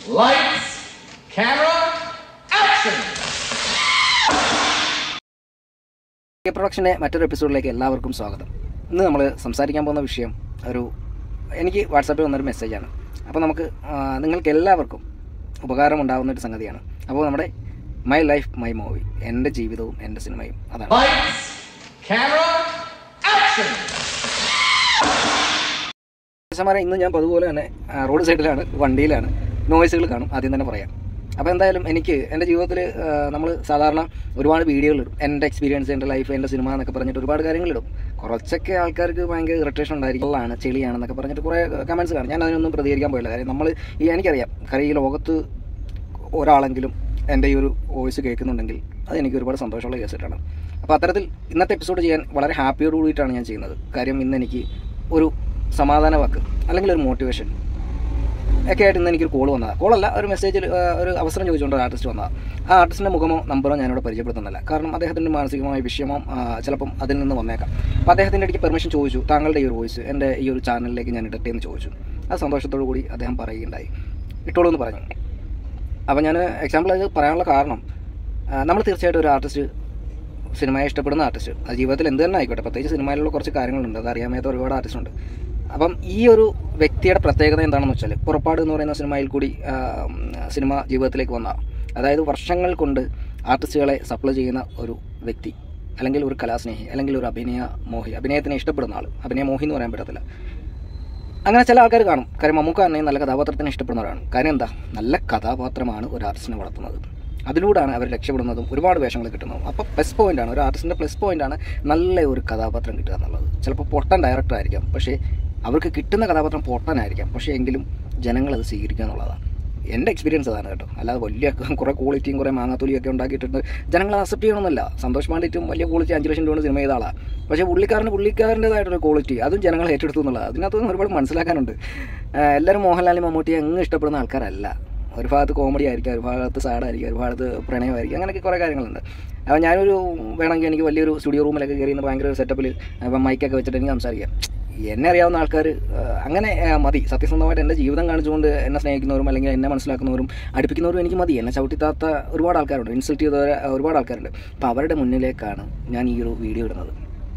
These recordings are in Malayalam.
Lights, camera, action! കെ പ്രൊഡക്ഷൻ്റെ മറ്റൊരു എപ്പിസോഡിലേക്ക് എല്ലാവർക്കും സ്വാഗതം ഇന്ന് നമ്മൾ സംസാരിക്കാൻ പോകുന്ന വിഷയം ഒരു എനിക്ക് വാട്സാപ്പിൽ വന്നൊരു മെസ്സേജാണ് അപ്പോൾ നമുക്ക് ആ, നിങ്ങൾക്ക് എല്ലാവർക്കും ഉപകാരം ഉണ്ടാകുന്ന ഒരു സംഗതിയാണ് അപ്പോൾ നമ്മുടെ മൈ ലൈഫ് മൈ മൂവി എൻ്റെ ജീവിതവും എൻ്റെ സിനിമയും അതാണ് Lights, camera, action! മനുഷ്യന്മാരെ ഇന്ന് ഞാൻ അതുപോലെ തന്നെ ആ, റോഡ് സൈഡിലാണ് വണ്ടിയിലാണ് നോയ്സുകൾ കാണും ആദ്യം തന്നെ പറയാം അപ്പോൾ എന്തായാലും എനിക്ക് എൻ്റെ ജീവിതത്തിൽ നമ്മൾ സാധാരണ ഒരുപാട് വീഡിയോകളിടും എൻ്റെ എക്സ്പീരിയൻസ് എൻ്റെ ലൈഫ് എൻ്റെ സിനിമ എന്നൊക്കെ പറഞ്ഞിട്ട് ഒരുപാട് കാര്യങ്ങളിടും കുറച്ചൊക്കെ ആൾക്കാർക്ക് ഭയങ്കര ഇറിറ്റേഷൻ ഉണ്ടായിരിക്കും ഉള്ളതാണ് ചെളിയാണെന്നൊക്കെ പറഞ്ഞിട്ട് കുറേ കമൻസ് കാണും ഞാൻ അതിനൊന്നും പ്രതികരിക്കാൻ പോയില്ല കാര്യം നമ്മൾ ഈ എനിക്കറിയാം കാര്യം ഈ ലോകത്ത് ഒരാളെങ്കിലും എൻ്റെ ഈ ഒരു വോയിസ് കേൾക്കുന്നുണ്ടെങ്കിൽ അത് എനിക്ക് ഒരുപാട് സന്തോഷമുള്ള കേസിട്ടാണ് അപ്പോൾ അത്തരത്തിൽ ഇന്നത്തെ എപ്പിസോഡ് ചെയ്യാൻ വളരെ ഹാപ്പിയോട് കൂടിയിട്ടാണ് ഞാൻ ചെയ്യുന്നത് കാര്യം ഇന്ന് എനിക്ക് ഒരു സമാധാന വാക്ക് അല്ലെങ്കിൽ ഒരു മോട്ടിവേഷൻ ഒക്കെ ആയിട്ട് ഇന്ന് എനിക്കൊരു കോൾ വന്നതാണ് കോളല്ല ഒരു മെസ്സേജിൽ ഒരു അവസരം ചോദിച്ചുകൊണ്ട് ഒരു ആർട്ടിസ്റ്റ് വന്നതാണ് ആ ആർട്ടിസ്റ്റിൻ്റെ മുഖമോ നമ്പറോ ഞാനിവിടെ പരിചയപ്പെടുത്തുന്നില്ല കാരണം അദ്ദേഹത്തിൻ്റെ മാനസികമായ വിഷയമോ ആ, ചിലപ്പം അതിൽ നിന്ന് വന്നേക്കാം അപ്പോൾ അദ്ദേഹത്തിൻ്റെ ഇടയ്ക്ക് പെർമിഷൻ ചോദിച്ചു താങ്കളുടെ ഈ ഒരു വോയിസ് എൻ്റെ ഈ ഒരു ചാനലിലേക്ക് ഞാൻ ഇടട്ടെ എന്ന് ചോദിച്ചു അത് സന്തോഷത്തോടു കൂടി അദ്ദേഹം പറയുകയുണ്ടായി ഇട്ടോളൂ എന്ന് പറഞ്ഞു അപ്പോൾ ഞാൻ എക്സാമ്പിൾ അത് പറയാനുള്ള കാരണം നമ്മൾ തീർച്ചയായിട്ടും ഒരു ആർട്ടിസ്റ്റ് സിനിമയെ ഇഷ്ടപ്പെടുന്ന ആർട്ടിസ്റ്റ് അത് ജീവിതത്തിൽ എന്ത് തന്നെ ആയിക്കോട്ടെ പ്രത്യേകിച്ച് സിനിമയിലുള്ള കുറച്ച് കാര്യങ്ങളുണ്ട് അത് അറിയാമേത്ത ഒരുപാട് ആർട്ടിസ്റ്റ് ഉണ്ട് അപ്പം ഈ ഒരു വ്യക്തിയുടെ പ്രത്യേകത എന്താണെന്ന് വെച്ചാൽ പുറപ്പാട് എന്ന് പറയുന്ന സിനിമയിൽ കൂടി ആ, സിനിമ ജീവിതത്തിലേക്ക് വന്ന അതായത് വർഷങ്ങൾ കൊണ്ട് ആർട്ടിസ്റ്റുകളെ സപ്ലൈ ചെയ്യുന്ന ഒരു വ്യക്തി അല്ലെങ്കിൽ ഒരു കലാസ്നേഹി അല്ലെങ്കിൽ ഒരു അഭിനയ മോഹി അഭിനയത്തിനെ ഇഷ്ടപ്പെടുന്ന ആൾ അഭിനയ മോഹി എന്ന് പറയാൻ പറ്റത്തില്ല അങ്ങനെ ചില ആൾക്കാർ കാണും കാര്യം മമ്മൂക്ക തന്നെ നല്ല കഥാപാത്രത്തിനെ ഇഷ്ടപ്പെടുന്നവരാണ് കാര്യം എന്താ നല്ല കഥാപാത്രമാണ് ഒരു ആർട്ടിസ്റ്റിനെ വളർത്തുന്നത് അതിലൂടെയാണ് അവർ രക്ഷപ്പെടുന്നതും ഒരുപാട് വേഷങ്ങൾ കിട്ടുന്നതും അപ്പോൾ പ്ലസ് പോയിൻ്റാണ് ഒരു ആർട്ടിസ്റ്റിൻ്റെ പ്ലസ് പോയിൻ്റാണ് നല്ല ഒരു കഥാപാത്രം കിട്ടുക എന്നുള്ളത് ചിലപ്പോൾ പൊട്ടൻ ഡയറക്ടർ ആയിരിക്കാം പക്ഷേ അവർക്ക് കിട്ടുന്ന കഥാപാത്രം പൊട്ടനായിരിക്കാം പക്ഷേ എങ്കിലും ജനങ്ങൾ അത് സ്വീകരിക്കുക എന്നുള്ളതാണ് എൻ്റെ എക്സ്പീരിയൻസ് അതാണ് കേട്ടോ അല്ലാതെ വലിയ കുറേ ക്വാളിറ്റിയും കുറേ മാങ്ങാത്തൊലിയൊക്കെ ഉണ്ടാക്കിയിട്ടുണ്ട് ജനങ്ങൾ അക്സെപ്റ്റ് ചെയ്യണമെന്നില്ല സന്തോഷ് പാണ്ഡിറ്റും വലിയ ക്വാളിറ്റി അഞ്ച് ലക്ഷം രൂപ സിനിമ ചെയ്ത ആളാണ് പക്ഷേ പുള്ളിക്കാരന് പുള്ളിക്കാരൻ്റെതായിട്ടൊരു ക്വാളിറ്റി അതും ജനങ്ങൾ ഏറ്റെടുത്തു എന്നുള്ളത് അതിനകത്ത് നിന്ന് ഒരുപാട് മനസ്സിലാക്കാനുണ്ട് ആ, എല്ലാവരും മോഹൻലാലിനും മമ്മൂട്ടിയെ അങ്ങ് ഇഷ്ടപ്പെടുന്ന ആൾക്കാരല്ല ഒരു ഭാഗത്ത് കോമഡി ആയിരിക്കും ഒരു ഭാഗത്ത് സാഡായിരിക്കും ഒരു ഭാഗത്ത് പ്രണയമായിരിക്കും അങ്ങനെയൊക്കെ കുറേ കാര്യങ്ങളുണ്ട് അപ്പോൾ ഞാനൊരു വേണമെങ്കിൽ എനിക്ക് വലിയൊരു സ്റ്റുഡിയോ റൂമിലൊക്കെ കയറി ഇന്ന് ഭയങ്കര സെറ്റപ്പിൽ ഇപ്പം മൈക്കൊക്കെ വെച്ചിട്ട് എനിക്ക് സംസാരിക്കാം എന്നെ അറിയാവുന്ന ആൾക്കാർ അങ്ങനെ ആ, മതി സത്യസന്ധമായിട്ട് എൻ്റെ ജീവിതം കാണിച്ചുകൊണ്ട് എന്നെ സ്നേഹിക്കുന്നവരും അല്ലെങ്കിൽ എന്നെ മനസ്സിലാക്കുന്നവരും അടുപ്പിക്കുന്നവരും എനിക്ക് മതി എന്നെ ചവിട്ടിത്താത്ത ഒരുപാട് ആൾക്കാരുണ്ട് ഇൻസൾട്ട് ചെയ്ത ഒരുപാട് ആൾക്കാരുണ്ട് അപ്പോൾ അവരുടെ മുന്നിലേക്കാണ് ഞാൻ ഈ ഒരു വീഡിയോ ഇടുന്നത്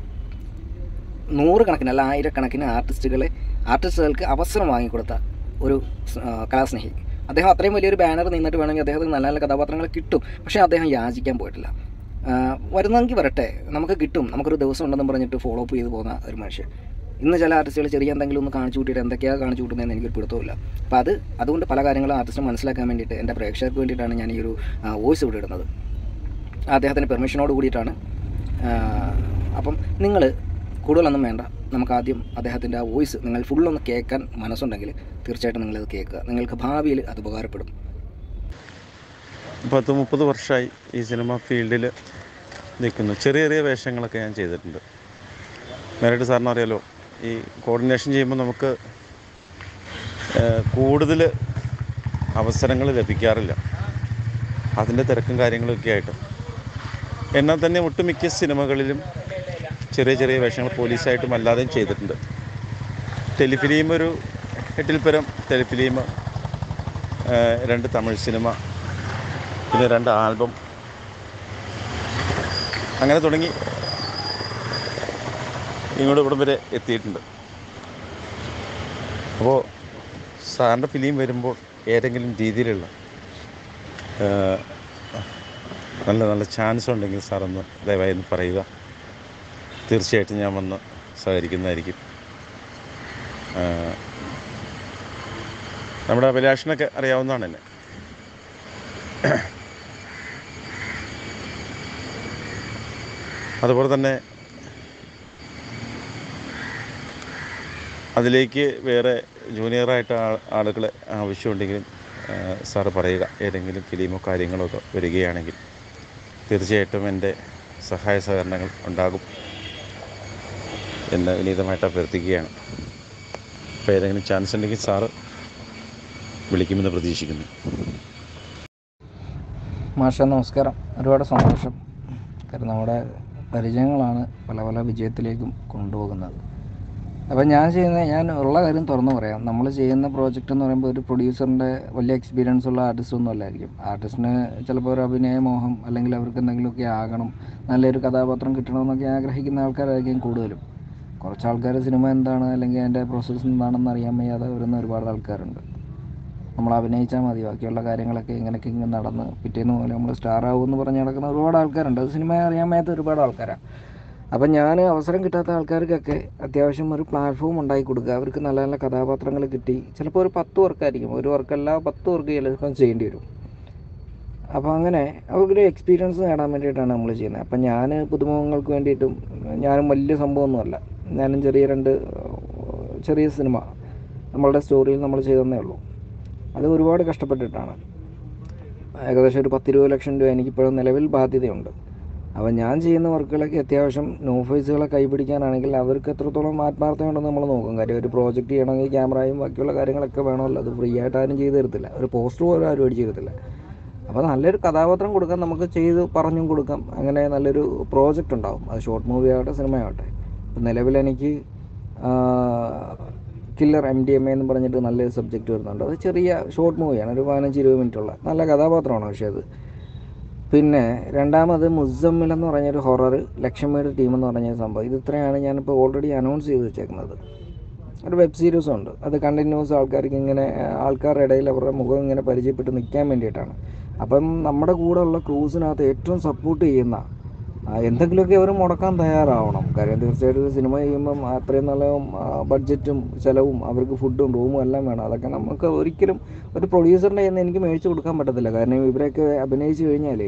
നൂറുകണക്കിന് അല്ല ആയിരക്കണക്കിന് ആർട്ടിസ്റ്റുകളെ ആർട്ടിസ്റ്റുകൾക്ക് അവസരം വാങ്ങിക്കൊടുത്ത ഒരു ആ, കലാസ്നേഹി അദ്ദേഹം അത്രയും വലിയൊരു ബാനർ നിന്നിട്ട് വേണമെങ്കിൽ അദ്ദേഹത്തിന് നല്ല നല്ല കഥാപാത്രങ്ങൾ കിട്ടും പക്ഷേ അദ്ദേഹം യാചിക്കാൻ പോയിട്ടില്ല ആ, വരുന്നെങ്കിൽ വരട്ടെ നമുക്ക് കിട്ടും നമുക്കൊരു ദിവസം ഉണ്ടെന്ന് പറഞ്ഞിട്ട് ഫോളോ അപ്പ് ചെയ്ത് പോകുന്ന ഒരു മനുഷ്യൻ ഇന്ന് ചില ആർട്ടിസ്റ്റുകൾ ചെറിയ എന്തെങ്കിലും ഒന്ന് കാണിച്ചു കൂട്ടിയിട്ട് എന്തൊക്കെയാണ് കാണിച്ചു കൂട്ടുന്നതെന്ന് എനിക്കൊരു പിടുത്തമില്ല അപ്പോൾ അത് അതുകൊണ്ട് പല കാര്യങ്ങളും ആർട്ടിസ്റ്റ് മനസ്സിലാക്കാൻ വേണ്ടിയിട്ട് എൻ്റെ പ്രേക്ഷകർക്ക് വേണ്ടിയിട്ടാണ് ഞാൻ ഈ ഒരു വോയിസ് ഇവിടെ ഇടുന്നത് അദ്ദേഹത്തിൻ്റെ പെർമിഷനോട് കൂടിയിട്ടാണ് ആ, അപ്പം നിങ്ങൾ കൂടുതലൊന്നും വേണ്ട നമുക്ക് ആദ്യം അദ്ദേഹത്തിൻ്റെ ആ വോയിസ് നിങ്ങൾ ഫുള്ളൊന്ന് കേൾക്കാൻ മനസ്സുണ്ടെങ്കിൽ തീർച്ചയായിട്ടും നിങ്ങളത് കേൾക്കുക നിങ്ങൾക്ക് ഭാവിയിൽ അത് ഉപകാരപ്പെടും പത്ത് മുപ്പത് വർഷമായി ഈ സിനിമ ഫീൽഡിൽ നിൽക്കുന്നു ചെറിയ ചെറിയ വേഷങ്ങളൊക്കെ ഞാൻ ചെയ്തിട്ടുണ്ട് നേരിട്ട് സാറിന് അറിയാലോ ഈ കോർഡിനേഷൻ ചെയ്യുമ്പോൾ നമുക്ക് കൂടുതൽ അവസരങ്ങൾ ലഭിക്കാറില്ല അതിൻ്റെ തിരക്കും കാര്യങ്ങളൊക്കെ ആയിട്ട് എന്നാൽ തന്നെ ഒട്ടുമിക്ക സിനിമകളിലും ചെറിയ ചെറിയ വേഷങ്ങൾ പോലീസായിട്ടും അല്ലാതെയും ചെയ്തിട്ടുണ്ട് ടെലിഫിലിം ഒരു എട്ടിൽ പരം ടെലിഫിലിം രണ്ട് തമിഴ് സിനിമ പിന്നെ രണ്ട് ആൽബം അങ്ങനെ തുടങ്ങി ഇങ്ങോട്ട് ഇവിടം വരെ എത്തിയിട്ടുണ്ട് അപ്പോൾ സാറിൻ്റെ ഫിലിം വരുമ്പോൾ ഏതെങ്കിലും രീതിയിലുള്ള ആ, നല്ല നല്ല ചാൻസ് ഉണ്ടെങ്കിൽ സാറൊന്ന് ദയവായി ഒന്ന് പറയുക തീർച്ചയായിട്ടും ഞാൻ വന്ന് സഹകരിക്കുന്നതായിരിക്കും ആ, നമ്മുടെ അഭിലാഷിനൊക്കെ അറിയാവുന്നതാണ് എന്നെ അതുപോലെ തന്നെ അതിലേക്ക് വേറെ ജൂനിയറായിട്ട് ആ- ആളുകളെ ആവശ്യമുണ്ടെങ്കിലും ആ, സാറ് പറയുക ഏതെങ്കിലും ഫിലിമോ കാര്യങ്ങളോ ഒക്കെ വരികയാണെങ്കിൽ തീർച്ചയായിട്ടും എൻ്റെ സഹായ സഹകരണങ്ങൾ ഉണ്ടാകും എന്ന് വിനീതമായിട്ട് അഭ്യർത്ഥിക്കുകയാണ് അപ്പോൾ ഏതെങ്കിലും ചാൻസ് ഉണ്ടെങ്കിൽ സാറ് വിളിക്കുമെന്ന് പ്രതീക്ഷിക്കുന്നു മാഷ നമസ്കാരം ഒരുപാട് സന്തോഷം കാരണം നമ്മുടെ പരിചയങ്ങളാണ് പല പല വിജയത്തിലേക്കും കൊണ്ടുപോകുന്നത് അപ്പം ഞാൻ ചെയ്യുന്ന ഞാൻ ഉള്ള കാര്യം തുറന്നു പറയാം നമ്മൾ ചെയ്യുന്ന പ്രോജക്റ്റ് എന്ന് പറയുമ്പോൾ ഒരു പ്രൊഡ്യൂസറിൻ്റെ വലിയ എക്സ്പീരിയൻസ് ഉള്ള ആർട്ടിസ്റ്റ് ഒന്നും അല്ലായിരിക്കും ആർട്ടിസ്റ്റിന് ചിലപ്പോൾ ഒരു അഭിനയ മോഹം അല്ലെങ്കിൽ അവർക്ക് എന്തെങ്കിലുമൊക്കെ ആകണം നല്ലൊരു കഥാപാത്രം കിട്ടണമെന്നൊക്കെ ആഗ്രഹിക്കുന്ന ആൾക്കാരായിരിക്കും കൂടുതലും കുറച്ച് ആൾക്കാർ സിനിമ എന്താണ് അല്ലെങ്കിൽ അതിൻ്റെ പ്രോസസ്സ് എന്താണെന്ന് അറിയാൻ വയ്യാതെ വരുന്ന ഒരുപാട് ആൾക്കാരുണ്ട് നമ്മൾ അഭിനയിച്ചാൽ മതി ബാക്കിയുള്ള കാര്യങ്ങളൊക്കെ ഇങ്ങനെയൊക്കെ ഇങ്ങനെ നടന്ന് പിറ്റേന്ന് പോലെ നമ്മൾ സ്റ്റാർ ആവുമെന്ന് പറഞ്ഞ് നടക്കുന്ന ഒരുപാട് ആൾക്കാരുണ്ട് അത് സിനിമ അറിയാൻ വയ്യാത്ത ഒരുപാട് ആൾക്കാരാണ് അപ്പം ഞാൻ അവസരം കിട്ടാത്ത ആൾക്കാർക്കൊക്കെ അത്യാവശ്യം ഒരു പ്ലാറ്റ്ഫോം ഉണ്ടാക്കി കൊടുക്കുക അവർക്ക് നല്ല നല്ല കഥാപാത്രങ്ങൾ കിട്ടി ചിലപ്പോൾ ഒരു പത്ത് വർക്കായിരിക്കും ഒരു വർക്കല്ല പത്ത് വർക്ക് ചിലപ്പം ചെയ്യേണ്ടി വരും അപ്പോൾ അങ്ങനെ അവർക്കൊരു എക്സ്പീരിയൻസ് നേടാൻ വേണ്ടിയിട്ടാണ് നമ്മൾ ചെയ്യുന്നത് അപ്പം ഞാൻ പുതുമുഖങ്ങൾക്ക് വേണ്ടിയിട്ടും ഞാനും വലിയ സംഭവമൊന്നുമല്ല ഞാനും ചെറിയ രണ്ട് ചെറിയ സിനിമ നമ്മളുടെ സ്റ്റോറിയിൽ നമ്മൾ ചെയ്തതന്നേ ഉള്ളൂ അത് ഒരുപാട് കഷ്ടപ്പെട്ടിട്ടാണ് ഏകദേശം ഒരു പത്തിരുപത് ലക്ഷം രൂപ എനിക്കിപ്പോഴും നിലവിൽ ബാധ്യതയുണ്ട് അപ്പോൾ ഞാൻ ചെയ്യുന്ന വർക്കുകളൊക്കെ അത്യാവശ്യം നോഫേഴ്സുകളെ കൈപിടിക്കാനാണെങ്കിൽ അവർക്ക് എത്രത്തോളം ആത്മാർത്ഥമുണ്ടെന്ന് നമ്മൾ നോക്കും കാര്യം ഒരു പ്രോജക്റ്റ് ചെയ്യണമെങ്കിൽ ക്യാമറയും ബാക്കിയുള്ള കാര്യങ്ങളൊക്കെ വേണമല്ലോ അത് ഫ്രീ ആയിട്ട് ആരും ചെയ്തു തരത്തില്ല ഒരു പോസ്റ്റർ പോലും ആരും അടിച്ച് തരത്തില്ല അപ്പോൾ നല്ലൊരു കഥാപാത്രം കൊടുക്കാം നമുക്ക് ചെയ്ത് പറഞ്ഞും കൊടുക്കാം അങ്ങനെ നല്ലൊരു പ്രോജക്റ്റ് ഉണ്ടാവും അത് ഷോർട്ട് മൂവി ആവട്ടെ സിനിമ ആവട്ടെ ഇപ്പം നിലവിൽ എനിക്ക് killer M D M A എന്ന് പറഞ്ഞിട്ട് നല്ലൊരു സബ്ജക്റ്റ് വരുന്നുണ്ട് അത് ചെറിയ ഷോർട്ട് മൂവിയാണ് ഒരു പതിനഞ്ച് ഇരുപത് മിനിറ്റുള്ള നല്ല കഥാപാത്രമാണ് പക്ഷേ അത് പിന്നെ രണ്ടാമത് മുസമ്മിൽ എന്ന് പറഞ്ഞൊരു ഹൊറർ ലക്ഷ്മിയുടെ ടീം എന്ന് പറഞ്ഞ സംഭവം ഇത് ഇത്രയാണ് ഞാനിപ്പോൾ ഓൾറെഡി അനൗൺസ് ചെയ്ത് വെച്ചേക്കുന്നത് ഒരു വെബ് സീരീസും ഉണ്ട് അത് കണ്ടിന്യൂസ് ആൾക്കാർക്ക് ഇങ്ങനെ ആൾക്കാരുടെ ഇടയിൽ അവരുടെ മുഖം ഇങ്ങനെ പരിചയപ്പെട്ട് നിൽക്കാൻ വേണ്ടിയിട്ടാണ് അപ്പം നമ്മുടെ കൂടെ ഉള്ള ക്രൂസിനകത്ത് ഏറ്റവും സപ്പോർട്ട് ചെയ്യുന്ന ആ, എന്തെങ്കിലുമൊക്കെ അവർ മുടക്കാൻ തയ്യാറാവണം കാര്യം തീർച്ചയായിട്ടും ഒരു സിനിമ ചെയ്യുമ്പം അത്രയും നല്ല ബഡ്ജറ്റും ചിലവും അവർക്ക് ഫുഡും റൂമും എല്ലാം വേണം അതൊക്കെ നമുക്ക് ഒരിക്കലും ഒരു പ്രൊഡ്യൂസറിൻ്റെ കയ്യിൽ നിന്ന് എനിക്ക് മേടിച്ച് കൊടുക്കാൻ പറ്റത്തില്ല കാരണം ഇവരൊക്കെ അഭിനയിച്ച് കഴിഞ്ഞാൽ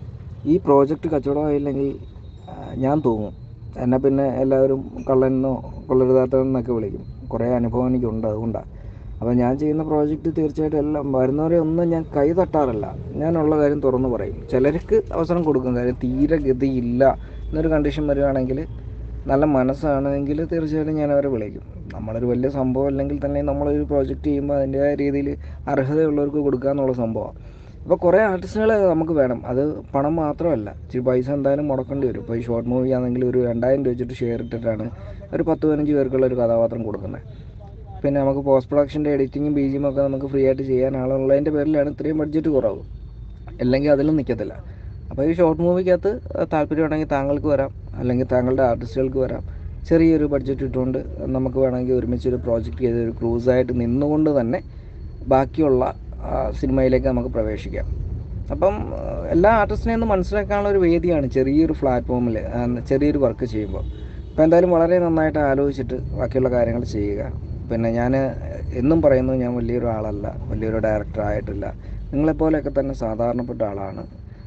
ഈ പ്രോജക്റ്റ് കച്ചവടമായില്ലെങ്കിൽ ആ, ഞാൻ തൂങ്ങും എന്നെ പിന്നെ എല്ലാവരും കള്ളനെന്നോ കൊള്ളരുതാത്തവനെന്നൊക്കെ വിളിക്കും കുറേ അനുഭവം എനിക്കുണ്ട് അതുകൊണ്ടാണ് അപ്പോൾ ഞാൻ ചെയ്യുന്ന പ്രോജക്റ്റ് തീർച്ചയായിട്ടും എല്ലാം വരുന്നവരെ ഒന്നും ഞാൻ കൈ തട്ടാറില്ല ഞാനുള്ള കാര്യം തുറന്നു പറയും ചിലർക്ക് അവസരം കൊടുക്കും കാര്യം തീരെ ഗതിയില്ല എന്നൊരു കണ്ടീഷൻ വരികയാണെങ്കിൽ നല്ല മനസ്സാണെങ്കിൽ തീർച്ചയായിട്ടും ഞാൻ അവരെ വിളിക്കും നമ്മളൊരു വലിയ സംഭവം അല്ലെങ്കിൽ തന്നെ നമ്മളൊരു പ്രോജക്റ്റ് ചെയ്യുമ്പോൾ അതിൻ്റെതായ രീതിയിൽ അർഹതയുള്ളവർക്ക് കൊടുക്കുക എന്നുള്ള സംഭവമാണ് അപ്പോൾ കുറേ ആർട്ടിസ്റ്റുകളെ നമുക്ക് വേണം അത് പണം മാത്രമല്ല ഇച്ചിരി പൈസ എന്തായാലും മുടക്കേണ്ടി വരും ഇപ്പോൾ ഈ ഷോർട്ട് മൂവി ആണെങ്കിൽ ഒരു രണ്ടായിരം രൂപ വെച്ചിട്ട് ഷെയർ ഇട്ടിട്ടാണ് ഒരു പത്ത് പതിനഞ്ച് പേർക്കുള്ള ഒരു കഥാപാത്രം കൊടുക്കുന്നത് പിന്നെ നമുക്ക് പോസ്റ്റ് പ്രൊഡക്ഷൻ്റെ എഡിറ്റിങ്ങും ബി ജിയും ഒക്കെ നമുക്ക് ഫ്രീ ആയിട്ട് ചെയ്യാൻ ആളുള്ളതിൻ്റെ പേരിലാണ് ഇത്രയും ബഡ്ജറ്റ് കുറവ് അല്ലെങ്കിൽ അതിലും നിൽക്കത്തില്ല അപ്പോൾ ഈ ഷോർട്ട് മൂവിക്കകത്ത് താല്പര്യമുണ്ടെങ്കിൽ താങ്കൾക്ക് വരാം അല്ലെങ്കിൽ താങ്കളുടെ ആർട്ടിസ്റ്റുകൾക്ക് വരാം ചെറിയൊരു ബഡ്ജറ്റ് ഇട്ടുകൊണ്ട് നമുക്ക് വേണമെങ്കിൽ ഒരുമിച്ച് ഒരു പ്രോജക്റ്റ് ചെയ്ത് ഒരു ക്രൂസായിട്ട് നിന്നുകൊണ്ട് തന്നെ ബാക്കിയുള്ള ആ, സിനിമയിലേക്ക് നമുക്ക് പ്രവേശിക്കാം അപ്പം ആ, എല്ലാ ആർട്ടിസ്റ്റിനെയും ഒന്ന് മനസ്സിലാക്കാനുള്ള ഒരു വേദിയാണ് ചെറിയൊരു പ്ലാറ്റ്ഫോമിൽ ചെറിയൊരു വർക്ക് ചെയ്യുമ്പോൾ അപ്പോൾ എന്തായാലും വളരെ നന്നായിട്ട് ആലോചിച്ചിട്ട് ബാക്കിയുള്ള കാര്യങ്ങൾ ചെയ്യുക പിന്നെ ഞാൻ എന്നും പറയുന്നു ഞാൻ വലിയൊരു ആളല്ല വലിയൊരു ഡയറക്ടർ ആയിട്ടില്ല നിങ്ങളെപ്പോലെയൊക്കെ തന്നെ സാധാരണപ്പെട്ട ആളാണ്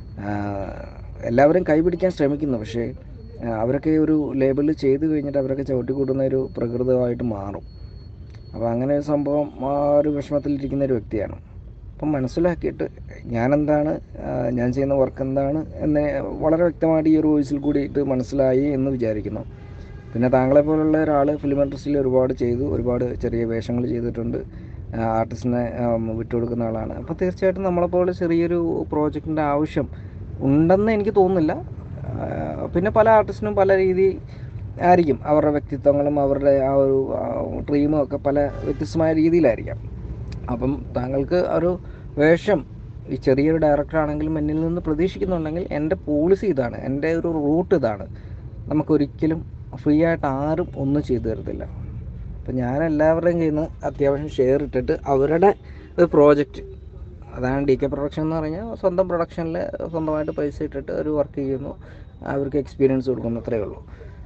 ആഹ് എല്ലാവരും കൈപിടിക്കാൻ ശ്രമിക്കുന്നു പക്ഷേ ആഹ് അവരൊക്കെ ഒരു ലേബിൾ ചെയ്ത് കഴിഞ്ഞിട്ട് അവരൊക്കെ ചവിട്ടിക്കൂട്ടുന്ന ഒരു പ്രകൃതമായിട്ട് മാറും അപ്പോൾ അങ്ങനെ ഒരു സംഭവം ആ ഒരു വിഷമത്തിലിരിക്കുന്ന ഒരു വ്യക്തിയാണ് അപ്പം മനസ്സിലാക്കിയിട്ട് ഞാനെന്താണ് ആഹ് ഞാൻ ചെയ്യുന്ന വർക്ക് എന്താണ് എന്ന് വളരെ വ്യക്തമായിട്ട് ഈ ഒരു വോയിസിൽ കൂടിയിട്ട് മനസ്സിലായി എന്ന് വിചാരിക്കുന്നു പിന്നെ താങ്കളെ പോലുള്ള ഒരാൾ ഫിലിം ഇൻഡസ്ട്രിയിൽ ഒരുപാട് ചെയ്തു ഒരുപാട് ചെറിയ വേഷങ്ങൾ ചെയ്തിട്ടുണ്ട് ആർട്ടിസ്റ്റിനെ വിട്ടുകൊടുക്കുന്ന ആളാണ് അപ്പോൾ തീർച്ചയായിട്ടും നമ്മളെപ്പോലെ ചെറിയൊരു പ്രോജക്റ്റിൻ്റെ ആവശ്യം ഉണ്ടെന്ന് എനിക്ക് തോന്നുന്നില്ല ആ, പിന്നെ പല ആർട്ടിസ്റ്റിനും പല രീതി ആയിരിക്കും അവരുടെ വ്യക്തിത്വങ്ങളും അവരുടെ ആ ഒരു ഡ്രീമും ഒക്കെ പല വ്യത്യസ്തമായ രീതിയിലായിരിക്കാം അപ്പം താങ്കൾക്ക് ഒരു വേഷം ഈ ചെറിയൊരു ഡയറക്ടർ ആണെങ്കിലും എന്നിൽ നിന്ന് പ്രതീക്ഷിക്കുന്നുണ്ടെങ്കിൽ എൻ്റെ പോളിസി ഇതാണ് എൻ്റെ ഒരു റൂട്ട് ഇതാണ് നമുക്കൊരിക്കലും ഫ്രീ ആയിട്ട് ആരും ഒന്നും ചെയ്തു തരത്തില്ല അപ്പം ഞാൻ എല്ലാവരുടെയും കയ്യിൽ നിന്ന് അത്യാവശ്യം ഷെയർ ഇട്ടിട്ട് അവരുടെ ഒരു പ്രോജക്റ്റ് അതാണ് ഡി കെ പ്രൊഡക്ഷൻ എന്ന് പറഞ്ഞാൽ സ്വന്തം പ്രൊഡക്ഷനിൽ സ്വന്തമായിട്ട് പൈസ ഇട്ടിട്ട് ഒരു വർക്ക് ചെയ്യുന്നു അവർക്ക് എക്സ്പീരിയൻസ് കൊടുക്കുന്നു അത്രയേ ഉള്ളൂ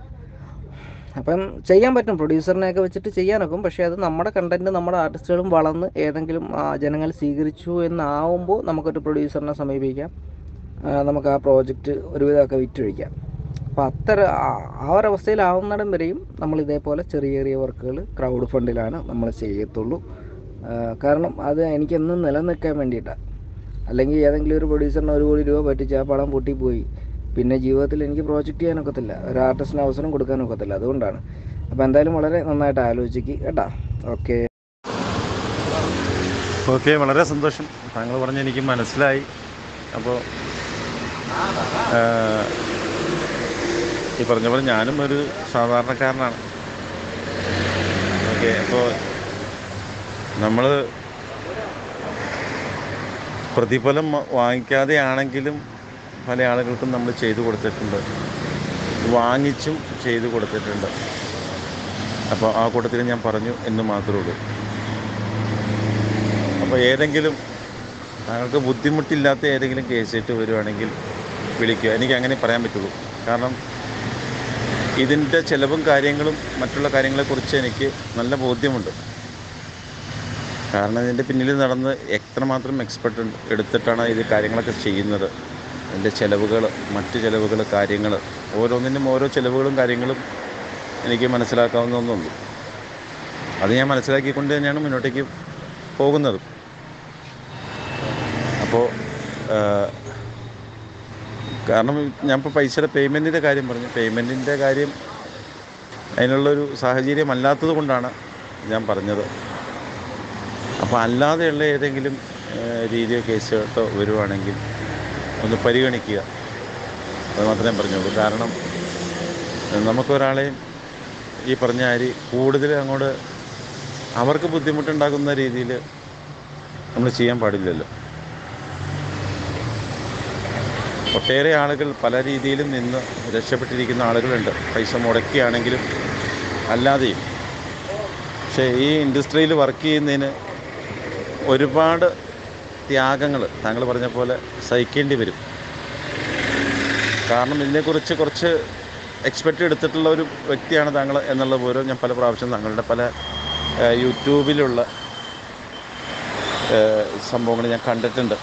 അപ്പം ചെയ്യാൻ പറ്റും പ്രൊഡ്യൂസറിനെയൊക്കെ വെച്ചിട്ട് ചെയ്യാനൊക്കും പക്ഷേ അത് നമ്മുടെ കണ്ടൻറ്റ് നമ്മുടെ ആർട്ടിസ്റ്റുകളും വളർന്ന് ഏതെങ്കിലും ആ, ജനങ്ങൾ സ്വീകരിച്ചു എന്നാവുമ്പോൾ നമുക്കൊരു പ്രൊഡ്യൂസറിനെ സമീപിക്കാം ആ, നമുക്ക് ആ പ്രോജക്റ്റ് ഒരുവിധമൊക്കെ വിറ്റൊഴിക്കാം അപ്പോൾ അത്ര ആ- ആ ഒരവസ്ഥയിലാവുന്നിടം വരെയും നമ്മൾ ഇതേപോലെ ചെറിയ ചെറിയ വർക്കുകൾ ക്രൗഡ് ഫണ്ടിലാണ് നമ്മൾ ചെയ്യത്തുള്ളൂ ആ, കാരണം അത് എനിക്കെന്നും നിലനിൽക്കാൻ വേണ്ടിയിട്ടാണ് അല്ലെങ്കിൽ ഏതെങ്കിലും ഒരു പ്രൊഡ്യൂസറിന് ഒരു കോടി രൂപ പറ്റിച്ച് ആ പടം പൊട്ടിപ്പോയി പിന്നെ ജീവിതത്തിൽ എനിക്ക് പ്രോജക്റ്റ് ചെയ്യാനൊക്കത്തില്ല ഒരു ആർട്ടിസ്റ്റിന് അവസരം കൊടുക്കാനൊക്കത്തില്ല അതുകൊണ്ടാണ് അപ്പോൾ എന്തായാലും വളരെ നന്നായിട്ട് ആലോചിക്ക് കേട്ടാ ഓക്കെ ഓക്കെ വളരെ സന്തോഷം താങ്കൾ പറഞ്ഞ എനിക്ക് മനസ്സിലായി അപ്പോൾ ഈ പറഞ്ഞ പോലെ ഞാനും ഒരു സാധാരണക്കാരനാണ് ഓക്കെ അപ്പോൾ നമ്മൾ പ്രതിഫലം വ- വാങ്ങിക്കാതെ ആണെങ്കിലും പല ആളുകൾക്കും നമ്മൾ ചെയ്തു കൊടുത്തിട്ടുണ്ട് വാങ്ങിച്ചും ചെയ്തു കൊടുത്തിട്ടുണ്ട് അപ്പോൾ ആ കൂട്ടത്തിൽ ഞാൻ പറഞ്ഞു എന്ന് മാത്രമേ ഉള്ളൂ അപ്പോൾ ഏതെങ്കിലും താങ്കൾക്ക് ബുദ്ധിമുട്ടില്ലാത്ത ഏതെങ്കിലും കേസിട്ട് വരുവാണെങ്കിൽ വിളിക്കുക എനിക്ക് അങ്ങനെ പറയാൻ പറ്റുള്ളൂ കാരണം ഇതിൻ്റെ ചിലവും കാര്യങ്ങളും മറ്റുള്ള കാര്യങ്ങളെക്കുറിച്ച് എനിക്ക് നല്ല ബോധ്യമുണ്ട് കാരണം ഇതിൻ്റെ പിന്നിൽ നടന്ന് എത്രമാത്രം എക്സ്പെർട്ട് എടുത്തിട്ടാണ് ഇത് കാര്യങ്ങളൊക്കെ ചെയ്യുന്നത് അതിൻ്റെ ചിലവുകൾ മറ്റ് ചിലവുകൾ കാര്യങ്ങൾ ഓരോന്നിനും ഓരോ ചിലവുകളും കാര്യങ്ങളും എനിക്ക് മനസ്സിലാക്കാവുന്ന ഒന്നുള്ളൂ അത് ഞാൻ മനസ്സിലാക്കിക്കൊണ്ട് തന്നെയാണ് മുന്നോട്ടേക്ക് പോകുന്നത് അപ്പോൾ കാരണം ഞാൻ ഇപ്പോൾ പൈസയുടെ പേയ്മെൻറ്റിൻ്റെ കാര്യം പറഞ്ഞു പേയ്മെൻറ്റിൻ്റെ കാര്യം അതിനുള്ളൊരു സാഹചര്യം അല്ലാത്തത് കൊണ്ടാണ് ഞാൻ പറഞ്ഞത് അപ്പോൾ അല്ലാതെയുള്ള ഏതെങ്കിലും ഏഹ്, രീതിയോ കേസുകളോ വരുവാണെങ്കിൽ ഒന്ന് പരിഗണിക്കുക അത് മാത്രമേ പറഞ്ഞുള്ളൂ കാരണം നമുക്കൊരാളെയും ഈ പറഞ്ഞ അരി കൂടുതൽ അങ്ങോട്ട് അവർക്ക് ബുദ്ധിമുട്ടുണ്ടാക്കുന്ന രീതിയിൽ നമ്മൾ ചെയ്യാൻ പാടില്ലല്ലോ ഒട്ടേറെ ആളുകൾ പല രീതിയിലും നിന്ന് രക്ഷപ്പെട്ടിരിക്കുന്ന ആളുകളുണ്ട് പൈസ മുടക്കിയാണെങ്കിലും അല്ലാതെയും പക്ഷേ ഈ ഇൻഡസ്ട്രിയിൽ വർക്ക് ചെയ്യുന്നതിന് ഒരുപാട് ത്യാഗങ്ങൾ താങ്കൾ പറഞ്ഞ പോലെ സഹിക്കേണ്ടി വരും കാരണം ഇതിനെക്കുറിച്ച് കുറച്ച് എക്സ്പെക്റ്റ് എടുത്തിട്ടുള്ള ഒരു വ്യക്തിയാണ് താങ്കൾ എന്നുള്ള പോലും ഞാൻ പല പ്രാവശ്യം താങ്കളുടെ പല ഏഹ്, യൂട്യൂബിലുള്ള സംഭവങ്ങൾ ഞാൻ കണ്ടിട്ടുണ്ട്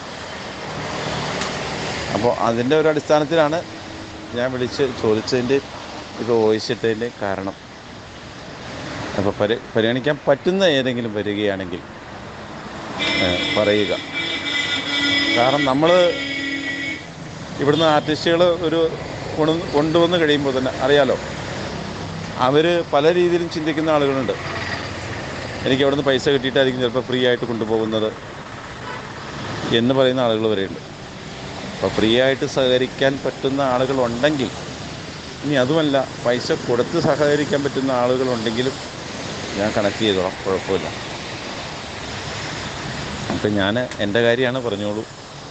അപ്പോൾ അതിൻ്റെ ഒരു അടിസ്ഥാനത്തിലാണ് ഞാൻ വിളിച്ച് ചോദിച്ചതിൻ്റെ ഇപ്പോൾ വോയിസ് ഇട്ടതിൻ്റെ കാരണം അപ്പോൾ പരി പരിഗണിക്കാൻ പറ്റുന്ന ഏതെങ്കിലും വരികയാണെങ്കിൽ ഏഹ്, പറയുക കാരണം നമ്മൾ ഇവിടുന്ന് ആർട്ടിസ്റ്റുകൾ ഒരു കൊണ്ടു കൊണ്ടുവന്ന് കഴിയുമ്പോൾ തന്നെ അറിയാലോ അവർ പല രീതിയിലും ചിന്തിക്കുന്ന ആളുകളുണ്ട് എനിക്ക് അവിടുന്ന് പൈസ കിട്ടിയിട്ടായിരിക്കും ചിലപ്പോൾ ഫ്രീ ആയിട്ട് കൊണ്ടുപോകുന്നത് എന്ന് പറയുന്ന ആളുകൾ വരെയുണ്ട് അപ്പോൾ ഫ്രീ ആയിട്ട് സഹകരിക്കാൻ പറ്റുന്ന ആളുകളുണ്ടെങ്കിൽ ഇനി അതുമല്ല പൈസ കൊടുത്ത് സഹകരിക്കാൻ പറ്റുന്ന ആളുകളുണ്ടെങ്കിലും ഞാൻ കണക്ട് ചെയ്തോളാം കുഴപ്പമില്ല അപ്പം ഞാൻ എൻ്റെ കാര്യമാണ് പറഞ്ഞോളൂ